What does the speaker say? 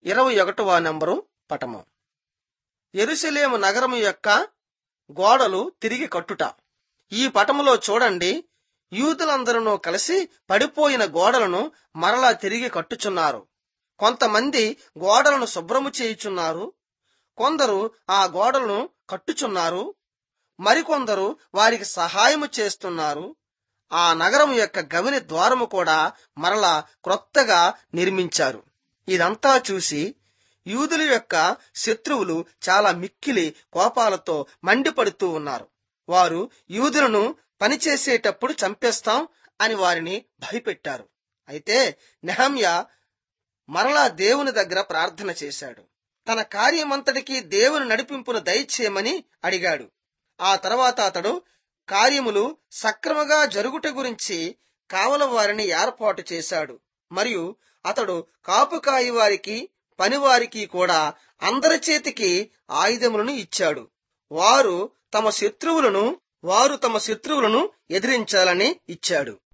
ఇరవై ఒకటవ నంబరు పటము ఎరుసలేము నగరము యొక్క గోడలు తిరిగి కట్టుట ఈ పటములో చూడండి యూదులందరూ కలిసి పడిపోయిన గోడలను మరలా తిరిగి కట్టుచున్నారు కొంతమంది గోడలను శుభ్రము చేయుచున్నారు కొందరు ఆ గోడలను కట్టుచున్నారు మరికొందరు వారికి సహాయము చేస్తున్నారు ఆ నగరం యొక్క గవిని ద్వారము కూడా మరలా క్రొత్తగా నిర్మించారు ఇదంతా చూసి యూదుల యొక్క శత్రువులు చాలా మిక్కిలి కోపాలతో మండిపడుతూ ఉన్నారు వారు యూదులను పనిచేసేటప్పుడు చంపేస్తాం అని వారిని భయపెట్టారు అయితే నెహమ్య మరలా దేవుని దగ్గర ప్రార్థన చేశాడు తన కార్యమంతటికి దేవుని నడిపింపును దయచేయమని అడిగాడు ఆ తర్వాత అతడు కార్యములు సక్రమగా జరుగుట గురించి కావల వారిని ఏర్పాటు చేశాడు మరియు అతడు కాపుకాయి వారికి పనివారికి కూడా అందరి చేతికి ఆయుధములను ఇచ్చాడు వారు తమ శత్రువులను వారు తమ శత్రువులను ఎదిరించాలని ఇచ్చాడు